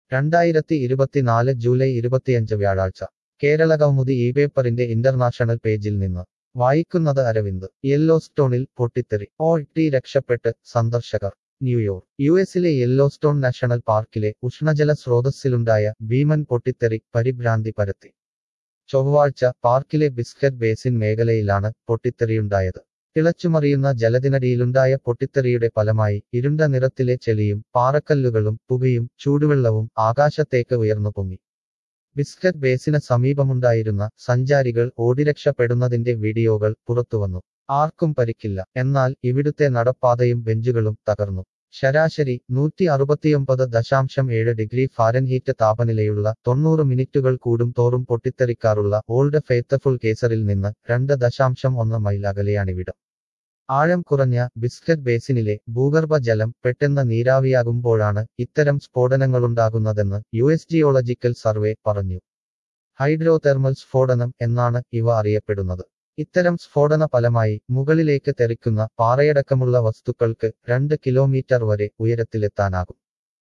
രണ്ടായിരത്തി ഇരുപത്തിനാല് ജൂലൈ ഇരുപത്തിയഞ്ച് വ്യാഴാഴ്ച കേരള കൗമുദി ഈ പേപ്പറിന്റെ ഇന്റർനാഷണൽ പേജിൽ നിന്ന് വായിക്കുന്നത് അരവിന്ദ് യെല്ലോസ്റ്റോണിൽ പൊട്ടിത്തെറി ഓ ടി രക്ഷപ്പെട്ട് സന്ദർശകർ ന്യൂയോർക്ക് യു എസിലെ യെല്ലോസ്റ്റോൺ നാഷണൽ പാർക്കിലെ ഉഷ്ണജല സ്രോതസ്സിലുണ്ടായ ഭീമൻ പൊട്ടിത്തെറി പരിഭ്രാന്തി പരത്തി ചൊവ്വാഴ്ച പാർക്കിലെ ബിസ്ക്കറ്റ് ബേസിൻ മേഖലയിലാണ് പൊട്ടിത്തെറിയുണ്ടായത് തിളച്ചുമറിയുന്ന ജലത്തിനടിയിലുണ്ടായ പൊട്ടിത്തെറിയുടെ ഫലമായി ഇരുണ്ട നിറത്തിലെ ചെളിയും പാറക്കല്ലുകളും പുകയും ചൂടുവെള്ളവും ആകാശത്തേക്ക് ഉയർന്നു പൊങ്ങി ബിസ്ക്കറ്റ് ബേസിന് സമീപമുണ്ടായിരുന്ന സഞ്ചാരികൾ ഓടിരക്ഷപ്പെടുന്നതിന്റെ വീഡിയോകൾ പുറത്തുവന്നു ആർക്കും പരിക്കില്ല എന്നാൽ ഇവിടുത്തെ നടപ്പാതയും ബെഞ്ചുകളും തകർന്നു ശരാശരി നൂറ്റി അറുപത്തിയൊമ്പത് ദശാംശം ഏഴ് ഡിഗ്രി ഫാരൻഹീറ്റ് താപനിലയുള്ള തൊണ്ണൂറ് മിനിറ്റുകൾ കൂടും തോറും പൊട്ടിത്തെറിക്കാറുള്ള ഓൾഡ് ഫെയ്ത്തഫുൾ കേസറിൽ നിന്ന് രണ്ട് ദശാംശം ഒന്ന് മൈൽ അകലെയാണിവിടം ആഴം കുറഞ്ഞ ബിസ്ക്കറ്റ് ബേസിനിലെ ഭൂഗർഭ ജലം പെട്ടെന്ന് നീരാവിയാകുമ്പോഴാണ് ഇത്തരം സ്ഫോടനങ്ങളുണ്ടാകുന്നതെന്ന് യു എസ് ജിയോളജിക്കൽ സർവേ പറഞ്ഞു ഹൈഡ്രോതെർമൽ സ്ഫോടനം എന്നാണ് ഇവ അറിയപ്പെടുന്നത് ഇത്തരം സ്ഫോടന ഫലമായി മുകളിലേക്ക് തെറിക്കുന്ന പാറയടക്കമുള്ള വസ്തുക്കൾക്ക് രണ്ട് കിലോമീറ്റർ വരെ ഉയരത്തിലെത്താനാകും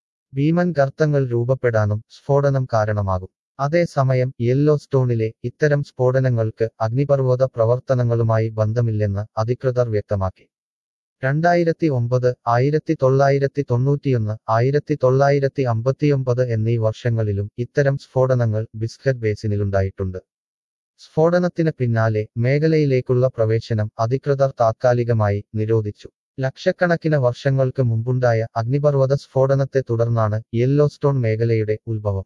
ഭീമൻ ഗർത്തങ്ങൾ രൂപപ്പെടാനും സ്ഫോടനം കാരണമാകും അതേസമയം യെല്ലോസ്റ്റോണിലെ ഇത്തരം സ്ഫോടനങ്ങൾക്ക് അഗ്നിപർവ്വത പ്രവർത്തനങ്ങളുമായി ബന്ധമില്ലെന്ന് അധികൃതർ വ്യക്തമാക്കി രണ്ടായിരത്തി ഒമ്പത് ആയിരത്തി തൊള്ളായിരത്തി തൊണ്ണൂറ്റിയൊന്ന് ആയിരത്തി തൊള്ളായിരത്തി അമ്പത്തിയൊമ്പത് എന്നീ വർഷങ്ങളിലും ഇത്തരം സ്ഫോടനങ്ങൾ ബിസ്ക്കറ്റ് ബേസിനിലുണ്ടായിട്ടുണ്ട് സ്ഫോടനത്തിന് പിന്നാലെ മേഖലയിലേക്കുള്ള പ്രവേശനം അധികൃതർ താത്കാലികമായി നിരോധിച്ചു ലക്ഷക്കണക്കിന് വർഷങ്ങൾക്ക് മുമ്പുണ്ടായ അഗ്നിപർവ്വത സ്ഫോടനത്തെ തുടർന്നാണ് യെല്ലോസ്റ്റോൺ മേഖലയുടെ ഉത്ഭവം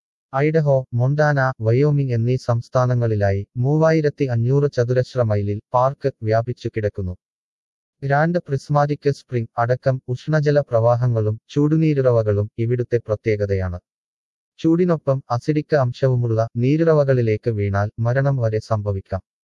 ഐഡഹോ മൊണ്ടാന വയോമിംഗ് എന്നീ സംസ്ഥാനങ്ങളിലായി മൂവായിരത്തി അഞ്ഞൂറ് ചതുരശ്ര മൈലിൽ പാർക്ക് വ്യാപിച്ചു കിടക്കുന്നു ഗ്രാൻഡ് പ്രിസ്മാറ്റിക് സ്പ്രിംഗ് അടക്കം ഉഷ്ണജല പ്രവാഹങ്ങളും ചൂടുനീരുറവകളും ഇവിടുത്തെ പ്രത്യേകതയാണ് ചൂടിനൊപ്പം അസിഡിക്ക അംശവുമുള്ള നീരുറവകളിലേക്ക് വീണാൽ മരണം വരെ സംഭവിക്കാം